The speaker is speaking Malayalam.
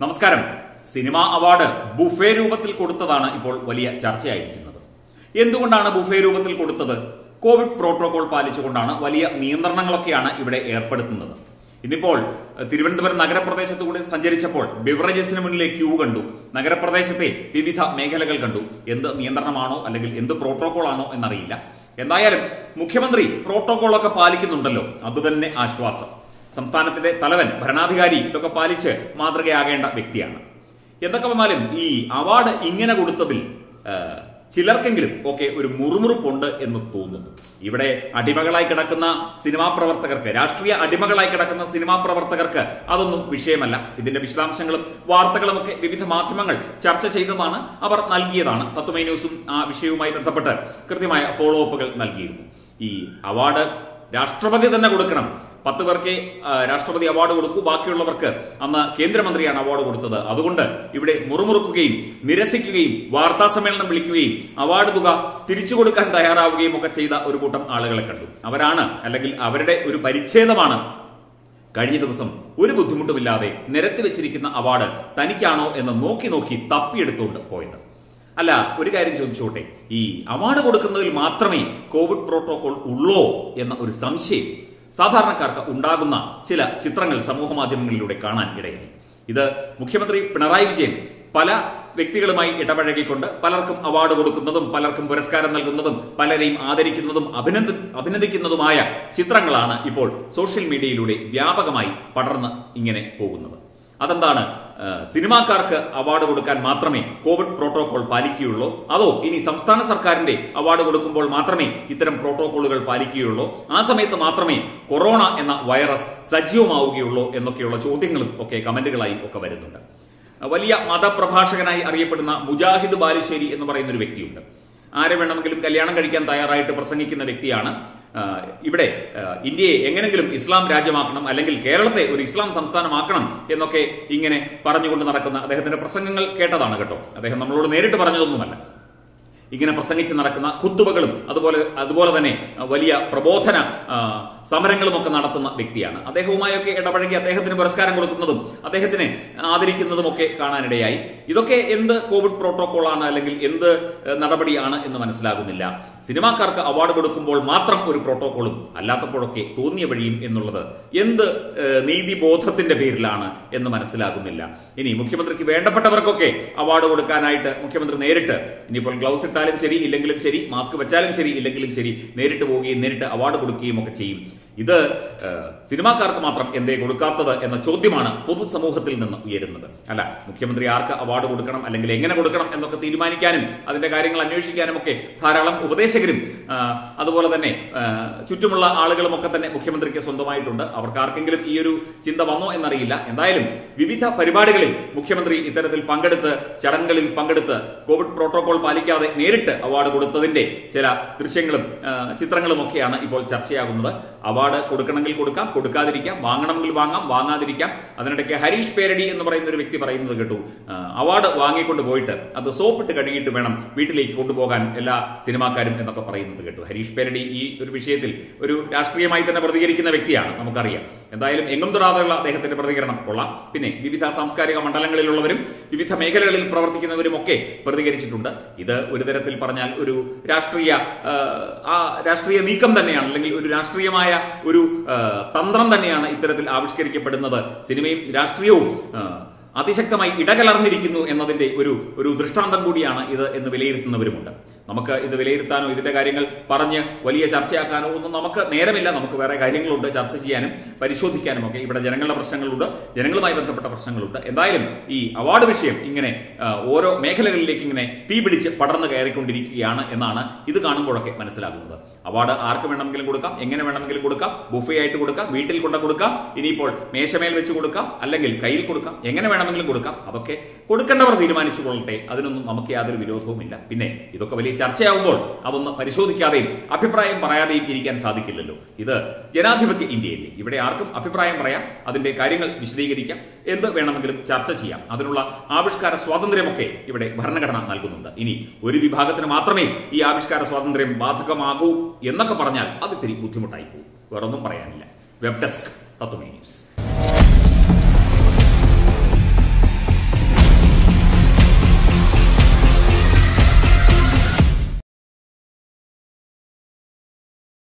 നമസ്കാരം സിനിമാ അവാർഡ് ബുഫേ രൂപത്തിൽ കൊടുത്തതാണ് ഇപ്പോൾ വലിയ ചർച്ചയായിരിക്കുന്നത് എന്തുകൊണ്ടാണ് ബുഫേ രൂപത്തിൽ കൊടുത്തത് കോവിഡ് പ്രോട്ടോകോൾ പാലിച്ചുകൊണ്ടാണ് വലിയ നിയന്ത്രണങ്ങളൊക്കെയാണ് ഇവിടെ ഏർപ്പെടുത്തുന്നത് ഇന്നിപ്പോൾ എഹ്, തിരുവനന്തപുരം നഗരപ്രദേശത്ത് കൂടി സഞ്ചരിച്ചപ്പോൾ ബിവറേജസിന് മുന്നിലെ ക്യൂ കണ്ടു നഗരപ്രദേശത്തെ വിവിധ മേഖലകൾ കണ്ടു എന്ത് നിയന്ത്രണമാണോ അല്ലെങ്കിൽ എന്ത് പ്രോട്ടോകോൾ ആണോ എന്നറിയില്ല എന്തായാലും മുഖ്യമന്ത്രി പ്രോട്ടോകോളൊക്കെ പാലിക്കുന്നുണ്ടല്ലോ അതുതന്നെ ആശ്വാസം സംസ്ഥാനത്തിന്റെ തലവൻ ഭരണാധികാരി ഇതൊക്കെ പാലിച്ച് മാതൃകയാകേണ്ട വ്യക്തിയാണ് എന്തൊക്കെ വന്നാലും ഈ അവാർഡ് ഇങ്ങനെ കൊടുത്തതിൽ ആ, ചിലർക്കെങ്കിലും ഒക്കെ ഒരു മുറുമുറുപ്പുണ്ട് എന്ന് തോന്നുന്നു ഇവിടെ അടിമകളായി കിടക്കുന്ന സിനിമാ പ്രവർത്തകർക്ക് രാഷ്ട്രീയ അടിമകളായി കിടക്കുന്ന സിനിമാ പ്രവർത്തകർക്ക് അതൊന്നും വിഷയമല്ല ഇതിന്റെ വിശദാംശങ്ങളും വാർത്തകളും ഒക്കെ വിവിധ മാധ്യമങ്ങൾ ചർച്ച ചെയ്തതാണ് അവർ നൽകിയതാണ് തത്വമൈ ന്യൂസും ആ വിഷയവുമായി ബന്ധപ്പെട്ട് കൃത്യമായ ഫോളോ അപ്പുകൾ നൽകിയിരുന്നു ഈ അവാർഡ് രാഷ്ട്രപതി തന്നെ കൊടുക്കണം പത്ത് പേർക്ക് ആ, രാഷ്ട്രപതി അവാർഡ് കൊടുക്കൂ ബാക്കിയുള്ളവർക്ക് അന്ന് കേന്ദ്രമന്ത്രിയാണ് അവാർഡ് കൊടുത്തത് അതുകൊണ്ട് ഇവിടെ മുറുമുറുക്കുകയും നിരസിക്കുകയും വാർത്താ സമ്മേളനം വിളിക്കുകയും അവാർഡ് തുക തിരിച്ചു കൊടുക്കാൻ തയ്യാറാവുകയും ഒക്കെ ചെയ്ത ഒരു കൂട്ടം ആളുകളെ കണ്ടു അവരാണ് അല്ലെങ്കിൽ അവരുടെ ഒരു പരിച്ഛേദമാണ് കഴിഞ്ഞ ദിവസം ഒരു ബുദ്ധിമുട്ടുമില്ലാതെ നിരത്തി വെച്ചിരിക്കുന്ന അവാർഡ് തനിക്കാണോ എന്ന് നോക്കി നോക്കി തപ്പിയെടുത്തുകൊണ്ട് പോയത് അല്ല ഒരു കാര്യം ചോദിച്ചോട്ടെ ഈ അവാർഡ് കൊടുക്കുന്നതിൽ മാത്രമേ കോവിഡ് പ്രോട്ടോകോൾ ഉള്ളോ എന്ന ഒരു സംശയം സാധാരണക്കാർക്ക് ഉണ്ടാകുന്ന ചില ചിത്രങ്ങൾ സമൂഹ മാധ്യമങ്ങളിലൂടെ കാണാൻ ഇടയായി ഇത് മുഖ്യമന്ത്രി പിണറായി വിജയൻ പല വ്യക്തികളുമായി ഇടപഴകിക്കൊണ്ട് പലർക്കും അവാർഡ് കൊടുക്കുന്നതും പലർക്കും പുരസ്കാരം നൽകുന്നതും പലരെയും ആദരിക്കുന്നതും അഭിനന്ദ അഭിനന്ദിക്കുന്നതുമായ ചിത്രങ്ങളാണ് ഇപ്പോൾ സോഷ്യൽ മീഡിയയിലൂടെ വ്യാപകമായി പടർന്ന് ഇങ്ങനെ പോകുന്നത് അതെന്താണ് ആ, സിനിമാക്കാർക്ക് അവാർഡ് കൊടുക്കാൻ മാത്രമേ കോവിഡ് പ്രോട്ടോകോൾ പാലിക്കുകയുള്ളൂ അതോ ഇനി സംസ്ഥാന സർക്കാരിന്റെ അവാർഡ് കൊടുക്കുമ്പോൾ മാത്രമേ ഇത്തരം പ്രോട്ടോകോളുകൾ പാലിക്കുകയുള്ളൂ ആ സമയത്ത് മാത്രമേ കൊറോണ എന്ന വൈറസ് സജീവമാവുകയുള്ളൂ എന്നൊക്കെയുള്ള ചോദ്യങ്ങളും ഒക്കെ കമന്റുകളായി ഒക്കെ വരുന്നുണ്ട് വലിയ മതപ്രഭാഷകനായി അറിയപ്പെടുന്ന മുജാഹിദ് ബാലുശ്ശേരി എന്ന് പറയുന്ന ഒരു വ്യക്തിയുണ്ട് ആരെ വേണമെങ്കിലും കല്യാണം കഴിക്കാൻ തയ്യാറായിട്ട് പ്രസംഗിക്കുന്ന വ്യക്തിയാണ് ആ, ഇവിടെ ആ, ഇന്ത്യയെ എങ്ങനെങ്കിലും ഇസ്ലാം രാജ്യമാക്കണം അല്ലെങ്കിൽ കേരളത്തെ ഒരു ഇസ്ലാം സംസ്ഥാനമാക്കണം എന്നൊക്കെ ഇങ്ങനെ പറഞ്ഞുകൊണ്ട് നടക്കുന്ന അദ്ദേഹത്തിന്റെ പ്രസംഗങ്ങൾ കേട്ടതാണ് കേട്ടോ അദ്ദേഹം നമ്മളോട് നേരിട്ട് പറഞ്ഞതൊന്നുമല്ല ഇങ്ങനെ പ്രസംഗിച്ച് നടക്കുന്ന കുത്തുബകളും അതുപോലെ അതുപോലെ തന്നെ ആ, വലിയ പ്രബോധന ആ, സമരങ്ങളും ഒക്കെ നടത്തുന്ന വ്യക്തിയാണ് അദ്ദേഹവുമായൊക്കെ ഇടപഴകി അദ്ദേഹത്തിന് പുരസ്കാരം കൊടുക്കുന്നതും അദ്ദേഹത്തിനെ ആദരിക്കുന്നതും ഒക്കെ കാണാനിടയായി ഇതൊക്കെ എന്ത് കോവിഡ് പ്രോട്ടോകോൾ ആണ് അല്ലെങ്കിൽ എന്ത് ഏഹ്, നടപടിയാണ് എന്ന് മനസ്സിലാകുന്നില്ല സിനിമാക്കാർക്ക് അവാർഡ് കൊടുക്കുമ്പോൾ മാത്രം ഒരു പ്രോട്ടോകോളും അല്ലാത്തപ്പോഴൊക്കെ തോന്നിയ വഴിയും എന്നുള്ളത് എന്ത് ഏഹ്, നീതിബോധത്തിന്റെ പേരിലാണ് എന്ന് മനസ്സിലാകുന്നില്ല ഇനി മുഖ്യമന്ത്രിക്ക് വേണ്ടപ്പെട്ടവർക്കൊക്കെ അവാർഡ് കൊടുക്കാനായിട്ട് മുഖ്യമന്ത്രി നേരിട്ട് ഇനിയിപ്പോൾ ഗ്ലൗസ് ഇട്ടാലും ശരി ഇല്ലെങ്കിലും ശരി മാസ്ക് വെച്ചാലും ശരി ഇല്ലെങ്കിലും ശരി നേരിട്ട് പോവുകയും നേരിട്ട് അവാർഡ് കൊടുക്കുകയും ഒക്കെ ചെയ്യും ഇത് ഏഹ്, സിനിമാക്കാർക്ക് മാത്രം എന്തേ കൊടുക്കാത്തത് എന്ന ചോദ്യമാണ് പൊതുസമൂഹത്തിൽ നിന്ന് ഉയരുന്നത് അല്ല മുഖ്യമന്ത്രി ആർക്ക് അവാർഡ് കൊടുക്കണം അല്ലെങ്കിൽ എങ്ങനെ കൊടുക്കണം എന്നൊക്കെ തീരുമാനിക്കാനും അതിന്റെ കാര്യങ്ങൾ അന്വേഷിക്കാനും ഒക്കെ ധാരാളം ഉപദേശകരും ആ, അതുപോലെ തന്നെ ആ, ചുറ്റുമുള്ള ആളുകളും ഒക്കെ തന്നെ മുഖ്യമന്ത്രിക്ക് സ്വന്തമായിട്ടുണ്ട് അവർക്ക് ആർക്കെങ്കിലും ഈ ഒരു ചിന്ത വന്നോ എന്നറിയില്ല എന്തായാലും വിവിധ പരിപാടികളിൽ മുഖ്യമന്ത്രി ഇത്തരത്തിൽ പങ്കെടുത്ത് ചടങ്ങുകളിൽ പങ്കെടുത്ത് കോവിഡ് പ്രോട്ടോകോൾ പാലിക്കാതെ നേരിട്ട് അവാർഡ് കൊടുത്തതിന്റെ ചില ദൃശ്യങ്ങളും ആ, ചിത്രങ്ങളും ഒക്കെയാണ് ഇപ്പോൾ ചർച്ചയാകുന്നത് അവാർഡ് കൊടുക്കണമെങ്കിൽ കൊടുക്കാം കൊടുക്കാതിരിക്കാം വാങ്ങണമെങ്കിൽ വാങ്ങാം വാങ്ങാതിരിക്കാം അതിനിടയ്ക്ക് ഹരീഷ് പേരടി എന്ന് പറയുന്ന ഒരു വ്യക്തി പറയുന്നത് കേട്ടു ആ, അവാർഡ് വാങ്ങിക്കൊണ്ട് പോയിട്ട് അത് സോപ്പിട്ട് കഴുകിയിട്ട് വേണം വീട്ടിലേക്ക് കൊണ്ടുപോകാൻ എല്ലാ സിനിമാക്കാരും എന്നൊക്കെ പറയുന്നത് കേട്ടു ഹരീഷ് പേരടി ഈ ഒരു വിഷയത്തിൽ ഒരു രാഷ്ട്രീയമായി തന്നെ പ്രതികരിക്കുന്ന വ്യക്തിയാണ് നമുക്കറിയാം എന്തായാലും എങ്ങും തൊടാതെയുള്ള അദ്ദേഹത്തിന്റെ പ്രതികരണം കൊള്ളാം പിന്നെ വിവിധ സാംസ്കാരിക മണ്ഡലങ്ങളിലുള്ളവരും വിവിധ മേഖലകളിൽ പ്രവർത്തിക്കുന്നവരും ഒക്കെ പ്രതികരിച്ചിട്ടുണ്ട് ഇത് ഒരു തരത്തിൽ പറഞ്ഞാൽ ഒരു രാഷ്ട്രീയ ആ, ആ രാഷ്ട്രീയ നീക്കം തന്നെയാണ് അല്ലെങ്കിൽ ഒരു രാഷ്ട്രീയമായ ഒരു ആ, തന്ത്രം തന്നെയാണ് ഇത്തരത്തിൽ ആവിഷ്കരിക്കപ്പെടുന്നത് സിനിമയും രാഷ്ട്രീയവും ആ, അതിശക്തമായി ഇടകലർന്നിരിക്കുന്നു എന്നതിന്റെ ഒരു ഒരു ദൃഷ്ടാന്തം കൂടിയാണ് ഇത് എന്ന് വിലയിരുത്തുന്നവരുമുണ്ട് നമുക്ക് ഇത് വിലയിരുത്താനോ ഇതിന്റെ കാര്യങ്ങൾ പറഞ്ഞ് വലിയ ചർച്ചയാക്കാനോ ഒന്നും നമുക്ക് നേരമില്ല നമുക്ക് വേറെ കാര്യങ്ങളുണ്ട് ചർച്ച ചെയ്യാനും പരിശോധിക്കാനും ഒക്കെ ഇവിടെ ജനങ്ങളുടെ പ്രശ്നങ്ങളുണ്ട് ജനങ്ങളുമായി ബന്ധപ്പെട്ട പ്രശ്നങ്ങളുണ്ട് എന്തായാലും ഈ അവാർഡ് വിഷയം ഇങ്ങനെ ആ, ഓരോ മേഖലകളിലേക്ക് ഇങ്ങനെ തീ പിടിച്ച് പടർന്നു കയറിക്കൊണ്ടിരിക്കുകയാണ് എന്നാണ് ഇത് കാണുമ്പോഴൊക്കെ മനസ്സിലാകുന്നത് അവാർഡ് ആർക്ക് വേണമെങ്കിലും കൊടുക്കാം എങ്ങനെ വേണമെങ്കിലും കൊടുക്കാം ബുഫേ ആയിട്ട് കൊടുക്കാം വീട്ടിൽ കൊണ്ട കൊടുക്കാം ഇനിയിപ്പോൾ മേശമേൽ വെച്ച് കൊടുക്കാം അല്ലെങ്കിൽ കയ്യിൽ കൊടുക്കാം എങ്ങനെ വേണമെങ്കിലും കൊടുക്കാം അതൊക്കെ കൊടുക്കേണ്ടവർ തീരുമാനിച്ചു കൊള്ളട്ടെ അതിനൊന്നും നമുക്ക് യാതൊരു വിരോധവുമില്ല പിന്നെ ഇതൊക്കെ വലിയ ചർച്ചയാവുമ്പോൾ അതൊന്ന് പരിശോധിക്കാതെയും അഭിപ്രായം പറയാതെയും ഇരിക്കാൻ സാധിക്കില്ലല്ലോ ഇത് ജനാധിപത്യ ഇന്ത്യയല്ലേ ഇവിടെ ആർക്കും അഭിപ്രായം പറയാം അതിന്റെ കാര്യങ്ങൾ വിശദീകരിക്കാം എന്ത് വേണമെങ്കിലും ചർച്ച ചെയ്യാം അതിനുള്ള ആവിഷ്കാര സ്വാതന്ത്ര്യമൊക്കെ ഇവിടെ ഭരണഘടന നൽകുന്നുണ്ട് ഇനി ഒരു വിഭാഗത്തിന് മാത്രമേ ഈ ആവിഷ്കാര സ്വാതന്ത്ര്യം ബാധകമാകൂ എന്നൊക്കെ പറഞ്ഞാൽ അത് ഇത്തിരി ബുദ്ധിമുട്ടായി പോകും വേറൊന്നും പറയാനില്ല വെബ് ഡെസ്ക് തത്വമേ ന്യൂസ്